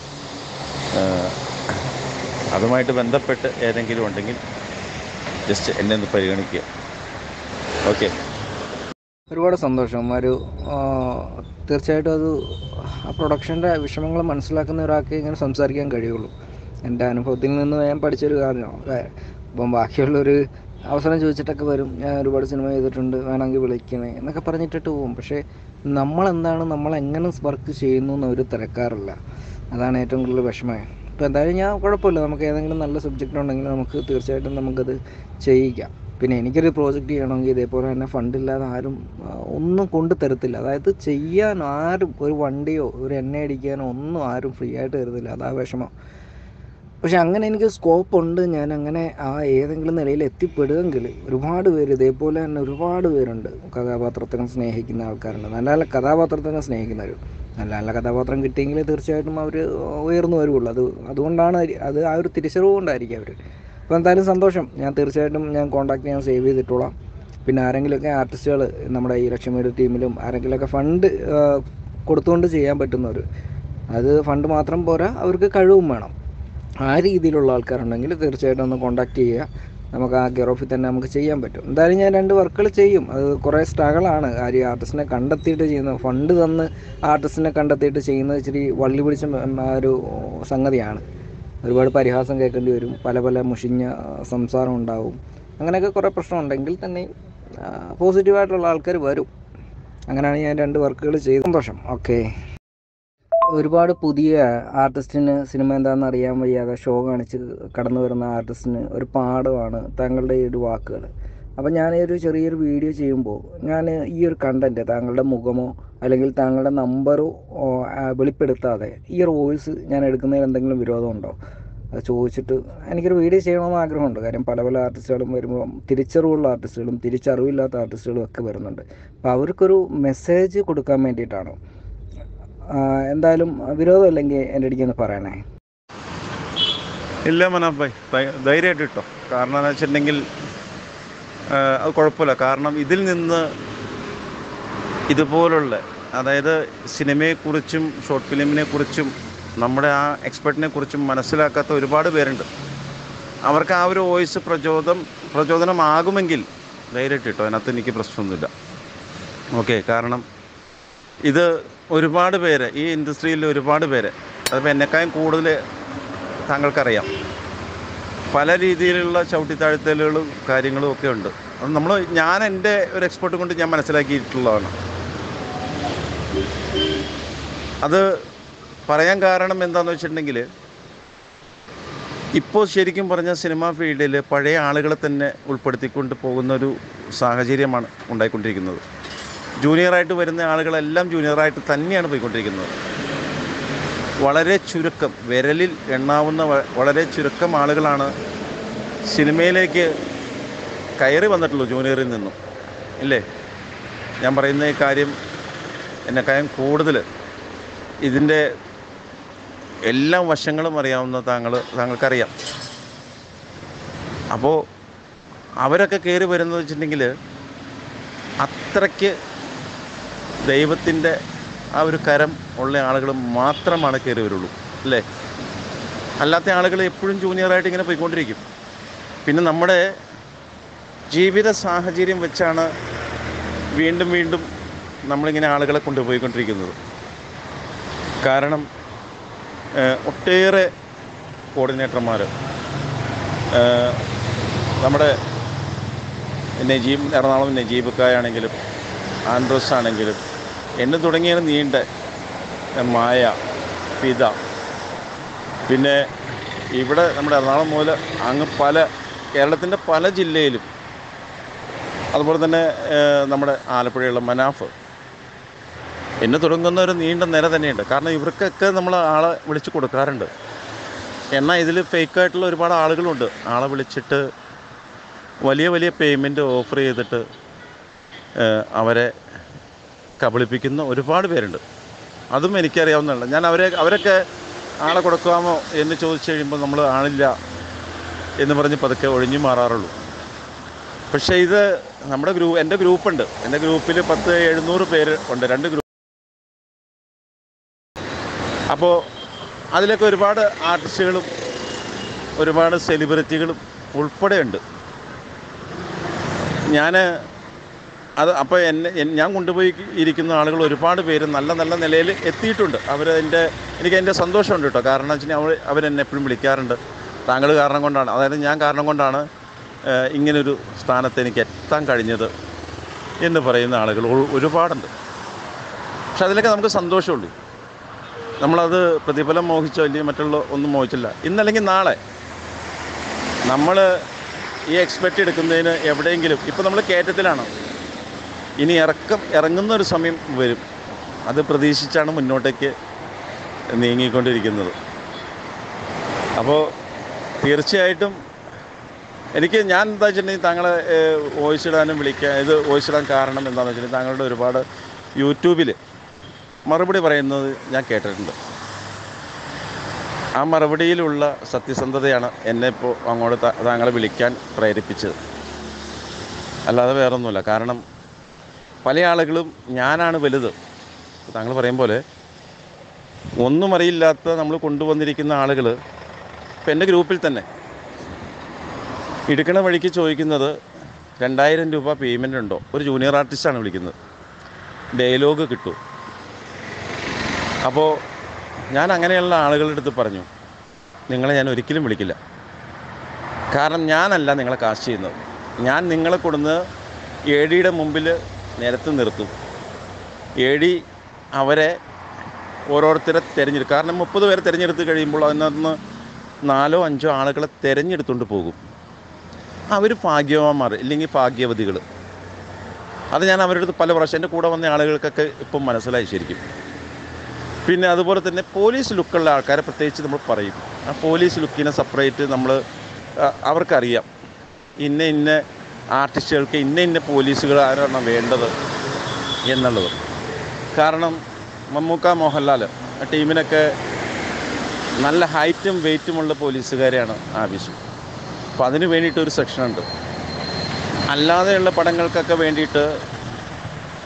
ഏഹ് അതുമായിട്ട് ബന്ധപ്പെട്ട് ഏതെങ്കിലും ഉണ്ടെങ്കിൽ ജസ്റ്റ് എന്നെ ഒന്ന് പരിഗണിക്കുക ഓക്കെ ഒരുപാട് സന്തോഷം ഒരു ആ, തീർച്ചയായിട്ടും അത് ആ പ്രൊഡക്ഷൻ്റെ വിഷമങ്ങൾ മനസ്സിലാക്കുന്ന ഒരാൾക്ക് ഇങ്ങനെ സംസാരിക്കാൻ കഴിയുള്ളൂ എൻ്റെ അനുഭവത്തിൽ നിന്ന് ഞാൻ പഠിച്ചൊരു കാര്യമാണ് ഇപ്പം ബാക്കിയുള്ളൊരു അവസരം ചോദിച്ചിട്ടൊക്കെ വരും ഞാൻ ഒരുപാട് സിനിമ ചെയ്തിട്ടുണ്ട് വേണമെങ്കിൽ വിളിക്കണേ എന്നൊക്കെ പറഞ്ഞിട്ടിട്ട് പോകും പക്ഷേ നമ്മളെന്താണ് നമ്മൾ എങ്ങനെ വർക്ക് ചെയ്യുന്നു എന്ന് അവർ തിരക്കാറില്ല അതാണ് ഏറ്റവും കൂടുതൽ വിഷമം ഇപ്പോൾ എന്തായാലും ഞാൻ കുഴപ്പമില്ല നമുക്ക് ഏതെങ്കിലും നല്ല സബ്ജക്റ്റ് ഉണ്ടെങ്കിൽ നമുക്ക് തീർച്ചയായിട്ടും നമുക്കത് ചെയ്യിക്കാം പിന്നെ എനിക്കൊരു പ്രോജക്റ്റ് ചെയ്യണമെങ്കിൽ ഇതേപോലെ തന്നെ ഫണ്ടില്ലാതെ ആരും ആ, ഒന്നും കൊണ്ടു തരത്തില്ല അതായത് ചെയ്യാൻ ആരും ഒരു വണ്ടിയോ ഒരു എണ്ണ അടിക്കാനോ ഒന്നും ആരും ഫ്രീ ആയിട്ട് തരത്തില്ല അതാ വിഷമം പക്ഷെ അങ്ങനെ എനിക്ക് സ്കോപ്പ് ഉണ്ട് ഞാൻ അങ്ങനെ ആ ഏതെങ്കിലും നിലയിൽ എത്തിപ്പെടുമെങ്കിൽ ഒരുപാട് പേര് ഇതേപോലെ തന്നെ ഒരുപാട് പേരുണ്ട് കഥാപാത്രത്തിനെ സ്നേഹിക്കുന്ന ആൾക്കാരുണ്ട് നല്ല നല്ല കഥാപാത്രത്തിനെ സ്നേഹിക്കുന്നവർ നല്ല നല്ല കഥാപാത്രം കിട്ടിയെങ്കിൽ തീർച്ചയായിട്ടും അവർ ഉയർന്നു വരുള്ളൂ അത് അതുകൊണ്ടാണ് അരി- അത് ആ ഒരു തിരിച്ചറിവ് കൊണ്ടായിരിക്കും അവർ അപ്പോൾ എന്തായാലും സന്തോഷം ഞാൻ തീർച്ചയായിട്ടും ഞാൻ കോൺടാക്ട് ഞാൻ സേവ് ചെയ്തിട്ടോളാം പിന്നെ ആരെങ്കിലുമൊക്കെ ആർട്ടിസ്റ്റുകൾ നമ്മുടെ ഈ ലക്ഷ്മിയുടെ ടീമിലും ആരെങ്കിലുമൊക്കെ ഫണ്ട് കൊടുത്തുകൊണ്ട് ചെയ്യാൻ പറ്റുന്നവർ അത് ഫണ്ട് മാത്രം പോരാ അവർക്ക് കഴിവും വേണം ആ രീതിയിലുള്ള ആൾക്കാരുണ്ടെങ്കിൽ തീർച്ചയായിട്ടും ഒന്ന് കോൺടാക്ട് ചെയ്യുക നമുക്ക് ആ ഗെറോഫിൽ തന്നെ നമുക്ക് ചെയ്യാൻ പറ്റും എന്തായാലും ഞാൻ രണ്ട് വർക്കുകൾ ചെയ്യും അത് കുറേ സ്ട്രഗിളാണ് കാര്യം ആർട്ടിസ്റ്റിനെ കണ്ടെത്തിയിട്ട് ചെയ്യുന്നത് ഫണ്ട് തന്ന് ആർട്ടിസ്റ്റിനെ കണ്ടെത്തിയിട്ട് ചെയ്യുന്നത് ഇച്ചിരി വള്ളി പിടിച്ച മ- ആ ഒരു സംഗതിയാണ് ഒരുപാട് പരിഹാസം കേൾക്കേണ്ടി വരും പല പല മുഷിഞ്ഞ ആ, സംസാരം ഉണ്ടാവും അങ്ങനെയൊക്കെ കുറേ പ്രശ്നമുണ്ടെങ്കിൽ തന്നെ പോസിറ്റീവായിട്ടുള്ള ആൾക്കാർ വരും അങ്ങനെയാണ് ഞാൻ രണ്ട് വർക്കുകൾ ചെയ്ത് സന്തോഷം ഓക്കെ ഒരുപാട് പുതിയ ആർട്ടിസ്റ്റിന് സിനിമ എന്താണെന്ന് അറിയാൻ വയ്യാതെ ഷോ കാണിച്ച് കടന്നു വരുന്ന ആർട്ടിസ്റ്റിന് ഒരു പാഠമാണ് താങ്കളുടെ ഈ ഒരു വാക്കുകൾ അപ്പോൾ ഞാൻ ഈ ഒരു ചെറിയൊരു വീഡിയോ ചെയ്യുമ്പോൾ ഞാൻ ഈ ഒരു കണ്ടൻറ്റ് താങ്കളുടെ മുഖമോ അല്ലെങ്കിൽ താങ്കളുടെ നമ്പറോ ഓ, ആ, വെളിപ്പെടുത്താതെ ഈ ഒരു വോയിസ് ഞാൻ എടുക്കുന്നതിൽ എന്തെങ്കിലും വിരോധമുണ്ടോ അത് ചോദിച്ചിട്ട് എനിക്കൊരു വീഡിയോ ചെയ്യണമെന്ന് ആഗ്രഹമുണ്ട് കാര്യം പല പല ആർട്ടിസ്റ്റുകളും വരുമ്പോൾ തിരിച്ചറിവുള്ള ആർട്ടിസ്റ്റുകളും തിരിച്ചറിവില്ലാത്ത ആർട്ടിസ്റ്റുകളും ഒക്കെ വരുന്നുണ്ട് അപ്പോൾ അവർക്കൊരു മെസ്സേജ് കൊടുക്കാൻ വേണ്ടിയിട്ടാണ് ആ, എന്തായാലും വിരോധമില്ലെങ്കിൽ എൻ്റെ അടുത്ത് ഒന്ന് പറയണേ ഇല്ല മനാഫ് ഭായ് ധൈ- ധൈര്യമായിട്ട് ഇട്ടോ കാരണം എന്ന് വെച്ചിട്ടുണ്ടെങ്കിൽ ആ, അത് കുഴപ്പമില്ല കാരണം ഇതിൽ നിന്ന് ഇതുപോലുള്ള അതായത് സിനിമയെക്കുറിച്ചും ഷോർട്ട് ഫിലിമിനെ കുറിച്ചും നമ്മുടെ ആ എക്സ്പെർട്ടിനെ കുറിച്ചും മനസ്സിലാക്കാത്ത ഒരുപാട് പേരുണ്ട് അവർക്ക് ആ ഒരു വോയിസ് പ്രചോദം പ്രചോദനമാകുമെങ്കിൽ ധൈര്യമായിട്ട് കേട്ടോ അതിനകത്ത് എനിക്ക് പ്രശ്നമൊന്നുമില്ല ഓക്കെ കാരണം ഇത് ഒരുപാട് പേര് ഈ ഇൻഡസ്ട്രിയിൽ ഒരുപാട് പേര് അതിപ്പോൾ എന്നെക്കാളും കൂടുതൽ താങ്കൾക്കറിയാം പല രീതിയിലുള്ള ചവിട്ടിത്താഴ്ത്തലുകളും കാര്യങ്ങളും ഒക്കെ ഉണ്ട് അത് നമ്മൾ ഞാൻ എൻ്റെ ഒരു എക്സ്പെർട്ട് കൊണ്ട് ഞാൻ മനസ്സിലാക്കിയിട്ടുള്ളതാണ് അത് പറയാൻ കാരണം എന്താണെന്ന് വെച്ചിട്ടുണ്ടെങ്കിൽ ഇപ്പോൾ ശരിക്കും പറഞ്ഞ സിനിമാ ഫീൽഡിൽ പഴയ ആളുകളെ തന്നെ ഉൾപ്പെടുത്തിക്കൊണ്ട് പോകുന്ന ഒരു സാഹചര്യമാണ് ഉണ്ടായിക്കൊണ്ടിരിക്കുന്നത് ജൂനിയറായിട്ട് വരുന്ന ആളുകളെല്ലാം ജൂനിയറായിട്ട് തന്നെയാണ് പോയിക്കൊണ്ടിരിക്കുന്നത് വളരെ ചുരുക്കം വിരലിൽ എണ്ണാവുന്ന വ- വളരെ ചുരുക്കം ആളുകളാണ് സിനിമയിലേക്ക് കയറി വന്നിട്ടുള്ളൂ ജൂനിയറിൽ നിന്നും ഇല്ലേ ഞാൻ പറയുന്ന ഈ കാര്യം എന്നെക്കാളും കൂടുതൽ ഇതിൻ്റെ എല്ലാ വശങ്ങളും അറിയാവുന്ന താങ്കൾ താങ്കൾക്കറിയാം അപ്പോൾ അവരൊക്കെ കയറി വരുന്നത് വെച്ചിട്ടുണ്ടെങ്കിൽ അത്രയ്ക്ക് ദൈവത്തിൻ്റെ ആ ഒരു കരം ഉള്ള ആളുകൾ മാത്രമാണ് കയറി വരുള്ളൂ അല്ലേ അല്ലാത്ത ആളുകൾ എപ്പോഴും ജൂനിയറായിട്ട് ഇങ്ങനെ പോയിക്കൊണ്ടിരിക്കും പിന്നെ നമ്മുടെ ജീവിത സാഹചര്യം വെച്ചാണ് വീണ്ടും വീണ്ടും നമ്മളിങ്ങനെ ആളുകളെ കൊണ്ടുപോയിക്കൊണ്ടിരിക്കുന്നത് കാരണം ഏഹ്, ഒട്ടേറെ കോർഡിനേറ്റർമാർ നമ്മുടെ നജീബ് എറണാകുളം നജീബ് കായാണെങ്കിലും ആൻഡ്രോസ് ആണെങ്കിലും എന്നെ തുടങ്ങിയ നീണ്ട ഏഹ്, മായ പിത പിന്നെ ഇവിടെ നമ്മുടെ എറണാകുളം മുതൽ അങ്ങ് പല കേരളത്തിൻ്റെ പല ജില്ലയിലും അതുപോലെ തന്നെ ഏഹ്, നമ്മുടെ ആലപ്പുഴയുള്ള മനാഫ് എന്നെ തുടങ്ങുന്ന ഒരു നീണ്ട നിര തന്നെയുണ്ട് കാരണം ഇവർക്കൊക്കെ നമ്മൾ ആളെ വിളിച്ച് കൊടുക്കാറുണ്ട് എന്നാൽ ഇതിൽ ഫേക്കായിട്ടുള്ള ഒരുപാട് ആളുകളുണ്ട് ആളെ വിളിച്ചിട്ട് വലിയ വലിയ പേയ്മെൻറ്റ് ഓഫർ ചെയ്തിട്ട് ഏഹ്, അവരെ കബളിപ്പിക്കുന്ന ഒരുപാട് പേരുണ്ട് അതും എനിക്കറിയാവുന്നതാണ് ഞാൻ അവരെ അവരൊക്കെ ആളെ കൊടുക്കാമോ എന്ന് ചോദിച്ചു കഴിയുമ്പോൾ നമ്മൾ ആളില്ല എന്ന് പറഞ്ഞ് പതുക്കെ ഒഴിഞ്ഞു മാറാറുള്ളൂ പക്ഷേ ഇത് നമ്മുടെ ഗ്രൂപ്പ് എൻ്റെ ഗ്രൂപ്പുണ്ട് എൻ്റെ ഗ്രൂപ്പിൽ പത്ത് എഴുന്നൂറ് പേര് ഉണ്ട് രണ്ട് ഗ്രൂപ്പ് അപ്പോൾ അതിലൊക്കെ ഒരുപാട് ആർട്ടിസ്റ്റുകളും ഒരുപാട് സെലിബ്രിറ്റികളും ഉൾപ്പെടെ ഉണ്ട് ഞാൻ അത് അപ്പോൾ എന്നെ എൻ- ഞാൻ കൊണ്ടുപോയി ഇരിക്കുന്ന ആളുകൾ ഒരുപാട് പേര് നല്ല നല്ല നിലയിൽ എത്തിയിട്ടുണ്ട് അവർ എൻ്റെ എനിക്ക് എൻ്റെ സന്തോഷമുണ്ട് കേട്ടോ കാരണം വെച്ചാൽ അവർ അവരെന്നെ എപ്പോഴും വിളിക്കാറുണ്ട് താങ്കൾ കാരണം കൊണ്ടാണ് അതായത് ഞാൻ കാരണം കൊണ്ടാണ് ഏഹ്, ഇങ്ങനൊരു സ്ഥാനത്ത് എനിക്ക് എത്താൻ കഴിഞ്ഞത് എന്ന് പറയുന്ന ആളുകൾ ഒ- ഒരുപാടുണ്ട് പക്ഷെ അതിലൊക്കെ നമുക്ക് സന്തോഷമുള്ളൂ നമ്മളത് പ്രതിഫലം മോഹിച്ചോ അല്ലെങ്കിൽ മറ്റുള്ള ഒന്നും മോഹിച്ചില്ല ഇന്നല്ലെങ്കിൽ നാളെ നമ്മൾ ഈ എക്സ്പെക്റ്റ് എടുക്കുന്നതിന് എവിടെയെങ്കിലും ഇപ്പോൾ നമ്മൾ കയറ്റത്തിലാണ് ഇനി ഇറക്കം ഇറങ്ങുന്ന ഒരു സമയം വരും അത് പ്രതീക്ഷിച്ചാണ് മുന്നോട്ടേക്ക് നീങ്ങിക്കൊണ്ടിരിക്കുന്നത് അപ്പോൾ തീർച്ചയായിട്ടും എനിക്ക് ഞാൻ എന്താ വെച്ചിട്ടുണ്ടെങ്കിൽ താങ്കളെ വോയിസ് ഇടാനും വിളിക്കാൻ ഇത് വോയിസ് ഇടാൻ കാരണം എന്താണെന്ന് വെച്ചിട്ടുണ്ടെങ്കിൽ താങ്കളുടെ ഒരുപാട് യൂട്യൂബിൽ മറുപടി പറയുന്നത് ഞാൻ കേട്ടിട്ടുണ്ട് ആ മറുപടിയിലുള്ള സത്യസന്ധതയാണ് എന്നെ ഇപ്പോൾ അങ്ങോട്ട് താ- താങ്കളെ വിളിക്കാൻ പ്രേരിപ്പിച്ചത് അല്ലാതെ വേറൊന്നുമില്ല കാരണം പല ആളുകളും ഞാനാണ് വലുത് താങ്കൾ പറയും പോലെ ഒന്നും അറിയില്ലാത്ത നമ്മൾ കൊണ്ടുവന്നിരിക്കുന്ന ആളുകൾ ഇപ്പം എൻ്റെ ഗ്രൂപ്പിൽ തന്നെ ഇടുക്കണ വഴിക്ക് ചോദിക്കുന്നത് രണ്ടായിരം രൂപ പേയ്മെൻ്റ് ഉണ്ടോ ഒരു ജൂനിയർ ആർട്ടിസ്റ്റാണ് വിളിക്കുന്നത് ഡയലോഗ് കിട്ടും അപ്പോൾ ഞാൻ അങ്ങനെയുള്ള ആളുകളുടെ അടുത്ത് പറഞ്ഞു നിങ്ങളെ ഞാൻ ഒരിക്കലും വിളിക്കില്ല കാരണം ഞാനല്ല നിങ്ങളെ കാശ് ചെയ്യുന്നത് ഞാൻ നിങ്ങളെ കൊടുന്ന് എ ഡിയുടെ മുമ്പിൽ നിരത്ത് നിർത്തും എ ഡി അവരെ ഓരോരുത്തരെ തിരഞ്ഞെടുക്കും കാരണം മുപ്പത് പേരെ തിരഞ്ഞെടുത്ത് കഴിയുമ്പോൾ അതിനകത്ത് നാലോ അഞ്ചോ ആളുകളെ തിരഞ്ഞെടുത്തുകൊണ്ട് പോകും അവർ ഭാഗ്യവാന്മാർ ഇല്ലെങ്കിൽ ഭാഗ്യവതികൾ അത് ഞാൻ അവരുടെ അടുത്ത് പല പ്രാവശ്യം എൻ്റെ കൂടെ വന്ന ആളുകൾക്കൊക്കെ ഇപ്പം മനസ്സിലായി ശരിക്കും പിന്നെ അതുപോലെ തന്നെ പോലീസ് ലുക്കുള്ള ആൾക്കാരെ പ്രത്യേകിച്ച് നമ്മൾ പറയും ആ പോലീസ് ലുക്കിനെ സെപ്പറേറ്റ് നമ്മൾ അവർക്കറിയാം ഇന്ന ഇന്ന ആർട്ടിസ്റ്റുകൾക്ക് ഇന്ന ഇന്ന പോലീസുകൾ ആരാണ് വേണ്ടത് എന്നുള്ളത് കാരണം മമ്മൂക്ക മോഹൻലാൽ ആ ടീമിനൊക്കെ നല്ല ഹൈറ്റും വെയിറ്റുമുള്ള പോലീസുകാരെയാണ് ആവശ്യം അപ്പോൾ അതിന് വേണ്ടിയിട്ട് ഒരു സെക്ഷനുണ്ട് അല്ലാതെയുള്ള പടങ്ങൾക്കൊക്കെ വേണ്ടിയിട്ട്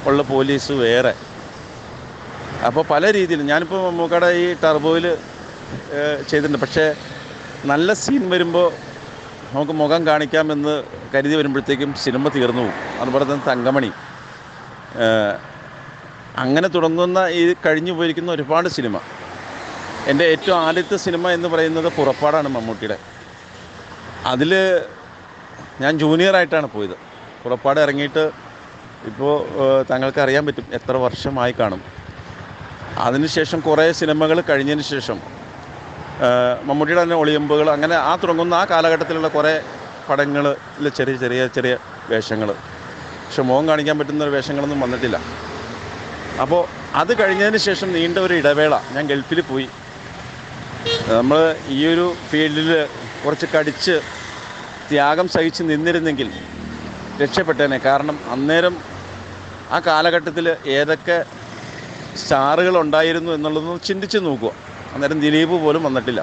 ഉള്ള പോലീസ് വേറെ അപ്പോൾ പല രീതിയിൽ ഞാനിപ്പോൾ മമ്മൂക്കയുടെ ഈ ടർബോയിൽ ചെയ്തിട്ടുണ്ട് പക്ഷേ നല്ല സീൻ വരുമ്പോൾ നമുക്ക് മുഖം കാണിക്കാമെന്ന് കരുതി വരുമ്പോഴത്തേക്കും സിനിമ തീർന്നു പോകും അതുപോലെ തന്നെ തങ്കമണി ഏഹ്, അങ്ങനെ തുടങ്ങുന്ന ഈ കഴിഞ്ഞു പോയിരിക്കുന്ന ഒരുപാട് സിനിമ എൻ്റെ ഏറ്റവും ആദ്യത്തെ സിനിമ എന്ന് പറയുന്നത് പുറപ്പാടാണ് മമ്മൂട്ടിയുടെ അതിൽ ഞാൻ ജൂനിയറായിട്ടാണ് പോയത് പുറപ്പാട് ഇറങ്ങിയിട്ട് ഇപ്പോൾ താങ്കൾക്ക് അറിയാൻ പറ്റും എത്ര വർഷമായി കാണും അതിനുശേഷം കുറേ സിനിമകൾ കഴിഞ്ഞതിന് ശേഷം ആ, മമ്മൂട്ടിയുടെ തന്നെ ഒളിയമ്പുകൾ അങ്ങനെ ആ തുടങ്ങുന്ന ആ കാലഘട്ടത്തിലുള്ള കുറേ പടങ്ങളിൽ ചെറിയ ചെറിയ ചെറിയ വേഷങ്ങൾ പക്ഷെ മുഖം കാണിക്കാൻ പറ്റുന്ന വേഷങ്ങളൊന്നും വന്നിട്ടില്ല അപ്പോൾ അത് കഴിഞ്ഞതിന് ശേഷം നീണ്ട ഒരു ഇടവേള ഞാൻ ഗൾഫിൽ പോയി നമ്മൾ ഈ ഒരു ഫീൽഡിൽ കുറച്ച് കടിച്ച് ത്യാഗം സഹിച്ച് നിന്നിരുന്നെങ്കിൽ രക്ഷപ്പെട്ടേനെ കാരണം അന്നേരം ആ കാലഘട്ടത്തിൽ ഏതൊക്കെ സ്റ്റാറുകൾ ഉണ്ടായിരുന്നു എന്നുള്ളതൊന്ന് ചിന്തിച്ച് നോക്കുക അന്നേരം ദിലീപ് പോലും വന്നിട്ടില്ല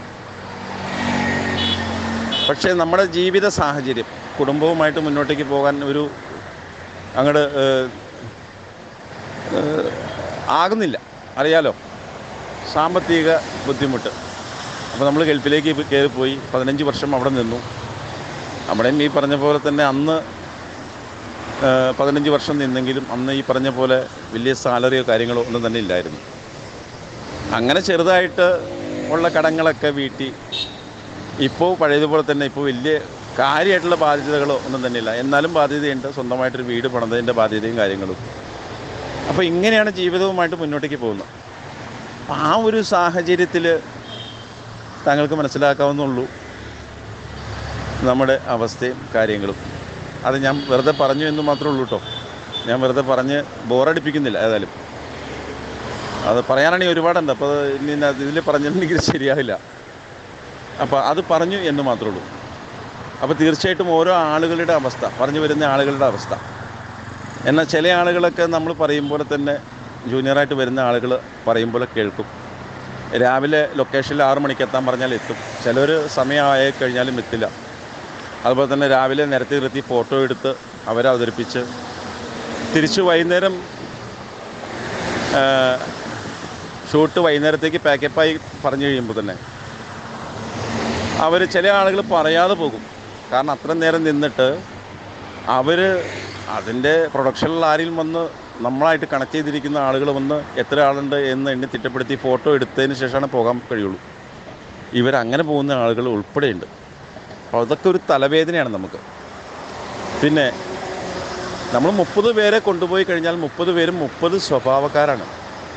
പക്ഷേ നമ്മുടെ ജീവിത സാഹചര്യം കുടുംബവുമായിട്ട് മുന്നോട്ടേക്ക് പോകാൻ ഒരു അങ്ങോട്ട് ആകുന്നില്ല അറിയാലോ സാമ്പത്തിക ബുദ്ധിമുട്ട് അപ്പോൾ നമ്മൾ ഗൾഫിലേക്ക് കയറി പോയി പതിനഞ്ച് വർഷം അവിടെ നിന്നു അവിടെയും ഈ പറഞ്ഞ പോലെ തന്നെ അന്ന് ആ, പതിനഞ്ച് വർഷം നിന്നെങ്കിലും അന്ന് ഈ പറഞ്ഞ പോലെ വലിയ സാലറിയോ കാര്യങ്ങളോ ഒന്നും തന്നെ ഇല്ലായിരുന്നു അങ്ങനെ ചെറുതായിട്ട് ഉള്ള കടങ്ങളൊക്കെ വീട്ടി ഇപ്പോൾ പഴയതുപോലെ തന്നെ ഇപ്പോൾ വലിയ കാര്യമായിട്ടുള്ള ബാധ്യതകളോ ഒന്നും തന്നെ ഇല്ല എന്നാലും ബാധ്യതയുണ്ട് സ്വന്തമായിട്ടൊരു വീട് പണിതതിൻ്റെ ബാധ്യതയും കാര്യങ്ങളും അപ്പോൾ ഇങ്ങനെയാണ് ജീവിതവുമായിട്ട് മുന്നോട്ടേക്ക് പോകുന്നത് അപ്പോൾ ആ ഒരു സാഹചര്യത്തിൽ താങ്കൾക്ക് മനസ്സിലാക്കാവുന്നുള്ളൂ നമ്മുടെ അവസ്ഥയും കാര്യങ്ങളും അത് ഞാൻ വെറുതെ പറഞ്ഞു എന്ന് മാത്രമേ ഉള്ളൂ കേട്ടോ ഞാൻ വെറുതെ പറഞ്ഞ് ബോറടിപ്പിക്കുന്നില്ല ഏതായാലും അത് പറയാനാണെങ്കിൽ ഒരുപാടുണ്ട് അപ്പോൾ അത് ഇനി ഇതിൽ പറഞ്ഞിട്ടുണ്ടെങ്കിൽ ശരിയാവില്ല അപ്പോൾ അത് പറഞ്ഞു എന്ന് മാത്രമേ ഉള്ളൂ അപ്പോൾ തീർച്ചയായിട്ടും ഓരോ ആളുകളുടെ അവസ്ഥ പറഞ്ഞു വരുന്ന ആളുകളുടെ അവസ്ഥ എന്നാൽ ചില ആളുകളൊക്കെ നമ്മൾ പറയും പോലെ തന്നെ ജൂനിയറായിട്ട് വരുന്ന ആളുകൾ പറയും പോലെ കേൾക്കും രാവിലെ ലൊക്കേഷനിൽ ആറ് മണിക്ക് എത്താൻ പറഞ്ഞാൽ എത്തും ചിലർ സമയമായി കഴിഞ്ഞാലും എത്തില്ല അതുപോലെ തന്നെ രാവിലെ നിരത്തി നിർത്തി ഫോട്ടോ എടുത്ത് അവരെ അവതരിപ്പിച്ച് തിരിച്ച് വൈകുന്നേരം ആ, ഷൂട്ട് വൈകുന്നേരത്തേക്ക് പാക്കപ്പായി പറഞ്ഞു കഴിയുമ്പോൾ തന്നെ അവർ ചില ആളുകൾ പറയാതെ പോകും കാരണം അത്രയും നേരം നിന്നിട്ട് അവർ അതിൻ്റെ പ്രൊഡക്ഷനിൽ ആരെങ്കിലും വന്ന് നമ്മളായിട്ട് കണക്ട് ചെയ്തിരിക്കുന്ന ആളുകൾ വന്ന് എത്ര ആളുണ്ട് എന്ന് എണ്ണി തിട്ടപ്പെടുത്തി ഫോട്ടോ എടുത്തതിന് ശേഷമാണ് പോകാൻ കഴിയുള്ളൂ ഇവരങ്ങനെ പോകുന്ന ആളുകൾ ഉൾപ്പെടെയുണ്ട് അപ്പോൾ അതൊക്കെ ഒരു തലവേദനയാണ് നമുക്ക് പിന്നെ നമ്മൾ മുപ്പത് പേരെ കൊണ്ടുപോയി കഴിഞ്ഞാൽ മുപ്പത് പേരും മുപ്പത് സ്വഭാവക്കാരാണ്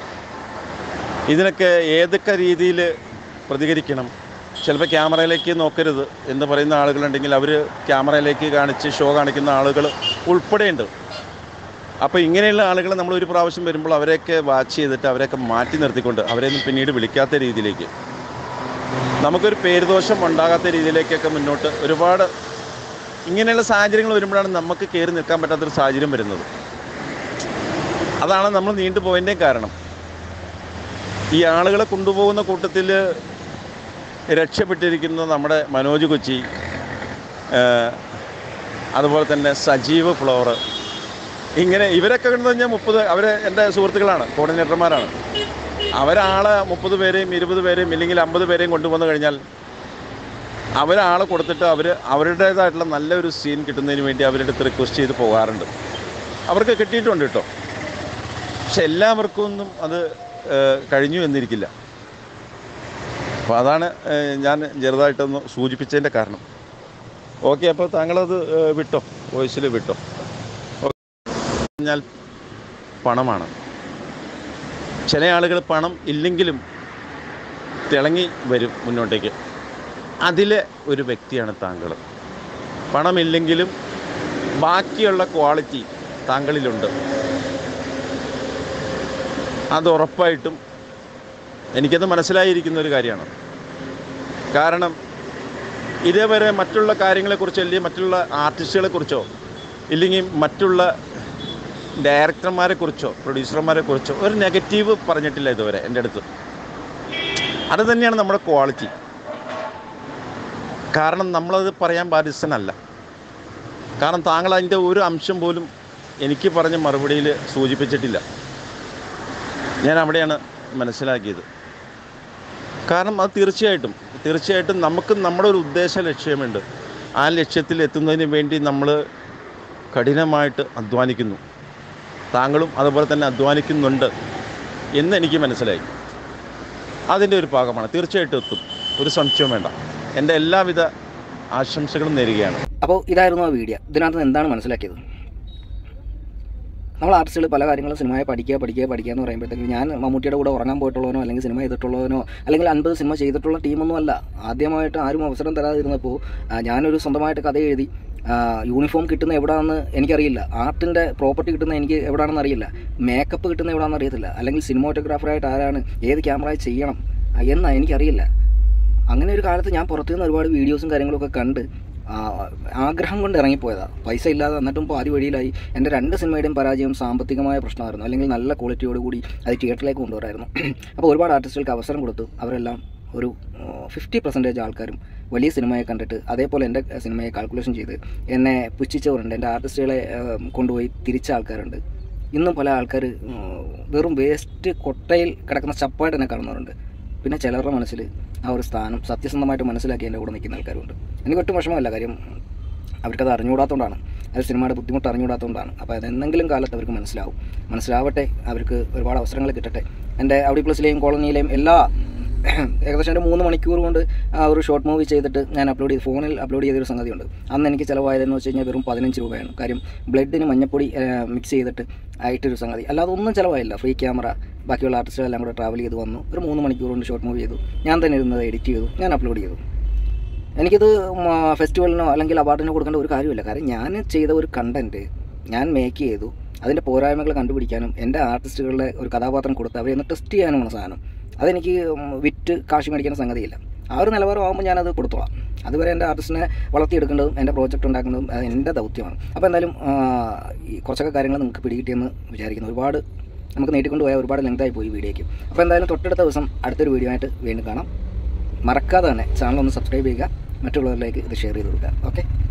ഇതിനൊക്കെ ഏതൊക്കെ രീതിയിൽ പ്രതികരിക്കണം ചിലപ്പോൾ ക്യാമറയിലേക്ക് നോക്കരുത് എന്ന് പറയുന്ന ആളുകളുണ്ടെങ്കിൽ അവർ ക്യാമറയിലേക്ക് കാണിച്ച് ഷോ കാണിക്കുന്ന ആളുകൾ ഉൾപ്പെടെയുണ്ട് അപ്പോൾ ഇങ്ങനെയുള്ള ആളുകൾ നമ്മൾ ഒരു പ്രാവശ്യം വരുമ്പോൾ അവരെയൊക്കെ വാച്ച് ചെയ്തിട്ട് അവരെയൊക്കെ മാറ്റി നിർത്തിക്കൊണ്ട് അവരെയൊന്നും പിന്നീട് വിളിക്കാത്ത രീതിയിലേക്ക് നമുക്കൊരു പേരുദോഷം ഉണ്ടാകാത്ത രീതിയിലേക്കൊക്കെ മുന്നോട്ട് ഒരുപാട് ഇങ്ങനെയുള്ള സാഹചര്യങ്ങൾ വരുമ്പോഴാണ് നമുക്ക് കയറി നിൽക്കാൻ പറ്റാത്തൊരു സാഹചര്യം വരുന്നത് അതാണ് നമ്മൾ നീണ്ടു പോയതിൻ്റെയും കാരണം ഈ ആളുകളെ കൊണ്ടുപോകുന്ന കൂട്ടത്തിൽ രക്ഷപ്പെട്ടിരിക്കുന്ന നമ്മുടെ മനോജ് കൊച്ചി ആ, അതുപോലെ തന്നെ സജീവ് ഫ്ലോർ ഇങ്ങനെ ഇവരൊക്കെ കണ്ടു കഴിഞ്ഞാൽ മുപ്പത് അവർ എൻ്റെ സുഹൃത്തുക്കളാണ് കോർഡിനേറ്റർമാരാണ് അവരാളെ മുപ്പത് പേരെയും ഇരുപത് പേരെയും ഇല്ലെങ്കിൽ അമ്പത് പേരെയും കൊണ്ടുവന്നു കഴിഞ്ഞാൽ അവരാളെ കൊടുത്തിട്ട് അവർ അവരുടേതായിട്ടുള്ള നല്ലൊരു സീൻ കിട്ടുന്നതിന് വേണ്ടി അവരുടെ അടുത്ത് റിക്വസ്റ്റ് ചെയ്ത് പോകാറുണ്ട് അവർക്ക് കിട്ടിയിട്ടുണ്ട് കേട്ടോ പക്ഷെ എല്ലാവർക്കും ഒന്നും അത് ഏഹ്, കഴിഞ്ഞു എന്നിരിക്കില്ല അപ്പോൾ അതാണ് ഏഹ്, ഞാൻ ചെറുതായിട്ടൊന്ന് സൂചിപ്പിച്ചതിൻ്റെ കാരണം ഓക്കെ അപ്പോൾ താങ്കളത് ഏഹ്, വിട്ടോ വോയിസിൽ വിട്ടോ ഓക്കെ. പറഞ്ഞാൽ പണമാണ് ചില ആളുകൾ പണം ഇല്ലെങ്കിലും തിളങ്ങി വരും മുന്നോട്ടേക്ക് അതിലെ ഒരു വ്യക്തിയാണ് താങ്കൾ പണമില്ലെങ്കിലും ബാക്കിയുള്ള ക്വാളിറ്റി താങ്കളിലുണ്ട് അത് ഉറപ്പായിട്ടും എനിക്കത് മനസ്സിലായിരിക്കുന്ന ഒരു കാര്യമാണ് കാരണം ഇതേവരെ മറ്റുള്ള കാര്യങ്ങളെക്കുറിച്ചോ അല്ലെങ്കിൽ മറ്റുള്ള ആർട്ടിസ്റ്റുകളെക്കുറിച്ചോ ഇല്ലെങ്കിൽ മറ്റുള്ള ഡയറക്ടർമാരെക്കുറിച്ചോ പ്രൊഡ്യൂസർമാരെക്കുറിച്ചോ ഒരു നെഗറ്റീവ് പറഞ്ഞിട്ടില്ല ഇതുവരെ എൻ്റെ അടുത്ത് അത് തന്നെയാണ് നമ്മുടെ ക്വാളിറ്റി കാരണം നമ്മളത് പറയാൻ ബാധ്യസ്ഥനല്ല കാരണം താങ്കൾ അതിൻ്റെ ഒരു അംശം പോലും എനിക്ക് പറഞ്ഞ മറുപടിയിൽ സൂചിപ്പിച്ചിട്ടില്ല ഞാൻ അവിടെയാണ് മനസ്സിലാക്കിയത് കാരണം അത് തീർച്ചയായിട്ടും തീർച്ചയായിട്ടും നമുക്ക് നമ്മുടെ ഒരു ഉദ്ദേശ ലക്ഷ്യമുണ്ട് ആ ലക്ഷ്യത്തിൽ എത്തുന്നതിന് വേണ്ടി നമ്മൾ കഠിനമായിട്ട് അധ്വാനിക്കുന്നു താങ്കളും അതുപോലെ തന്നെ അധ്വാനിക്കുന്നുണ്ട് എന്ന് എനിക്ക് മനസ്സിലായി അതിൻ്റെ ഒരു ഭാഗമാണ് തീർച്ചയായിട്ടും എത്തും ഒരു സംശയവും വേണ്ട എൻ്റെ എല്ലാവിധ ആശംസകളും നേരുകയാണ് അപ്പോൾ ഇതായിരുന്നു ആ വീഡിയോ ഇതിനകത്ത് നിന്ന് എന്താണ് മനസ്സിലാക്കിയത് നമ്മൾ ആർട്ടിസ്റ്റുകൾ പല കാര്യങ്ങളും സിനിമയെ പഠിക്കുക പഠിക്കുക പഠിക്കുക എന്ന് പറയുമ്പോഴത്തേക്ക് ഞാൻ മമ്മൂട്ടിയുടെ കൂടെ ഉറങ്ങാൻ പോയിട്ടുള്ളവനോ അല്ലെങ്കിൽ സിനിമ ചെയ്തിട്ടുള്ളവനോ അല്ലെങ്കിൽ അൻപത് സിനിമ ചെയ്തിട്ടുള്ള ടീമൊന്നും അല്ല ആദ്യമായിട്ട് ആരും അവസരം തരാതിരുന്നപ്പോൾ ആ, ഞാനൊരു സ്വന്തമായിട്ട് കഥ എഴുതി ആ, യൂണിഫോം കിട്ടുന്ന എവിടെയാണെന്ന് എനിക്കറിയില്ല ആർട്ടിൻ്റെ പ്രോപ്പർട്ടി കിട്ടുന്ന എനിക്ക് എവിടെയാണെന്ന് അറിയില്ല മേക്കപ്പ് കിട്ടുന്ന എവിടെയാണെന്ന് അറിയത്തില്ല അല്ലെങ്കിൽ സിനിമാറ്റോഗ്രാഫറായിട്ട് ആരാണ് ഏത് ക്യാമറ ചെയ്യണം ആ, എന്നാ എനിക്കറിയില്ല അങ്ങനെ ഒരു കാലത്ത് ഞാൻ പുറത്തുനിന്ന് ഒരുപാട് വീഡിയോസും കാര്യങ്ങളൊക്കെ കണ്ട് ആ, ആഗ്രഹം കൊണ്ട് ഇറങ്ങിപ്പോയതാണ് പൈസ ഇല്ലാതെ എന്നിട്ടും പാതി വഴിയിലായി എൻ്റെ രണ്ട് സിനിമയുടെയും പരാജയം സാമ്പത്തികമായ പ്രശ്നമായിരുന്നു അല്ലെങ്കിൽ നല്ല ക്വാളിറ്റിയോട് കൂടി അത് തിയേറ്ററിലേക്ക് കൊണ്ടുവരായിരുന്നു അപ്പോൾ ഒരുപാട് ആർട്ടിസ്റ്റുകൾക്ക് അവസരം കൊടുത്തു അവരെല്ലാം ഒരു ഫിഫ്റ്റി പെർസെൻറ്റേജ് ആൾക്കാരും വലിയ സിനിമയെ കണ്ടിട്ട് അതേപോലെ എൻ്റെ സിനിമയെ കാൽക്കുലേഷൻ ചെയ്ത് എന്നെ പുച്ഛിച്ചവരുണ്ട് എൻ്റെ ആർട്ടിസ്റ്റുകളെ ആ, കൊണ്ടുപോയി തിരിച്ച ആൾക്കാരുണ്ട് ഇന്നും പല ആൾക്കാർ വെറും വേസ്റ്റ് കൊട്ടയിൽ കിടക്കുന്ന ചപ്പായിട്ട് എന്നെ കാണുന്നവരുണ്ട് പിന്നെ ചിലരുടെ മനസ്സിൽ ആ ഒരു സ്ഥാനം സത്യസന്ധമായിട്ട് മനസ്സിലാക്കി എൻ്റെ കൂടെ നിൽക്കുന്ന ആൾക്കാരുണ്ട് എനിക്ക് ഒട്ടും വിഷമമല്ല കാര്യം അവർക്കത് അറിഞ്ഞുകൂടാത്തതുകൊണ്ടാണ് അത് സിനിമയുടെ ബുദ്ധിമുട്ട് അറിഞ്ഞുകൂടാത്തതുകൊണ്ടാണ് അപ്പോൾ അതെന്തെങ്കിലും കാലത്ത് അവർക്ക് മനസ്സിലാവും മനസ്സിലാവട്ടെ അവർക്ക് ഒരുപാട് അവസരങ്ങൾ കിട്ടട്ടെ എൻ്റെ ഔഡി പ്ലസിലെയും കോളനിയിലെയും എല്ലാ ഏകദേശം ഒരു മൂന്ന് മണിക്കൂർ കൊണ്ട് ആ ഒരു ഷോർട്ട് മൂവി ചെയ്തിട്ട് ഞാൻ അപ്ലോഡ് ചെയ്ത് ഫോണിൽ അപ്ലോഡ് ചെയ്തൊരു സംഗതിയുണ്ട് അന്ന് എനിക്ക് ചിലവായതെന്ന് വെച്ച് കഴിഞ്ഞാൽ വെറും പതിനഞ്ച് രൂപയാണ് കാര്യം ബ്ലഡിന് മഞ്ഞപ്പൊടി മിക്സ് ചെയ്തിട്ട് ആയിട്ടൊരു സംഗതി അല്ലാതെ ഒന്നും ചിലവായില്ല ഫ്രീ ക്യാമറ ബാക്കിയുള്ള ആർട്ടിസ്റ്റുകളെല്ലാം കൂടെ ട്രാവൽ ചെയ്ത് വന്നു ഒരു മൂന്ന് മണിക്കൂർ കൊണ്ട് ഷോർട്ട് മൂവി ചെയ്തു ഞാൻ തന്നെ ഇരുന്നത് എഡിറ്റ് ചെയ്തു ഞാൻ അപ്ലോഡ് ചെയ്തു എനിക്കിത് മ, ഫെസ്റ്റിവലിനോ അല്ലെങ്കിൽ അവാർഡിനോ കൊടുക്കേണ്ട ഒരു കാര്യമില്ല കാരണം ഞാൻ ചെയ്ത ഒരു കണ്ടൻറ്റ് ഞാൻ മേക്ക് ചെയ്തു അതിൻ്റെ പോരായ്മകൾ കണ്ടുപിടിക്കാനും എൻ്റെ ആർട്ടിസ്റ്റുകളുടെ ഒരു കഥാപാത്രം കൊടുത്ത് അവരെ ഒന്ന് ടെസ്റ്റ് ചെയ്യാനുമാണ് സാധനം അതെനിക്ക് ഉം, വിറ്റ് കാശ് മേടിക്കുന്ന സംഗതിയില്ല ആ ഒരു നിലവാരം ആകുമ്പോൾ ഞാനത് കൊടുത്തോളാം അതുവരെ എൻ്റെ ആർട്ടിസ്റ്റിനെ വളർത്തിയെടുക്കേണ്ടതും എൻ്റെ പ്രോജക്റ്റ് ഉണ്ടാക്കുന്നതും അത് എൻ്റെ ദൗത്യമാണ് അപ്പോൾ എന്തായാലും ആ, ഈ കുറച്ചൊക്കെ കാര്യങ്ങൾ നിങ്ങൾക്ക് പിടികിട്ടിയെന്ന് വിചാരിക്കുന്നു ഒരുപാട് നമുക്ക് നീട്ടിക്കൊണ്ട് പോയാൽ ഒരുപാട് ലെങ്തായി പോയി വീഡിയോയ്ക്ക് അപ്പോൾ എന്തായാലും തൊട്ടടുത്ത ദിവസം അടുത്തൊരു വീഡിയോ ആയിട്ട് വീണ്ടും കാണാം മറക്കാതെ തന്നെ ചാനൽ ഒന്ന് സബ്സ്ക്രൈബ് ചെയ്യുക മറ്റുള്ളവരിലേക്ക് ഇത് ഷെയർ ചെയ്ത് കൊടുക്കുക ഓക്കെ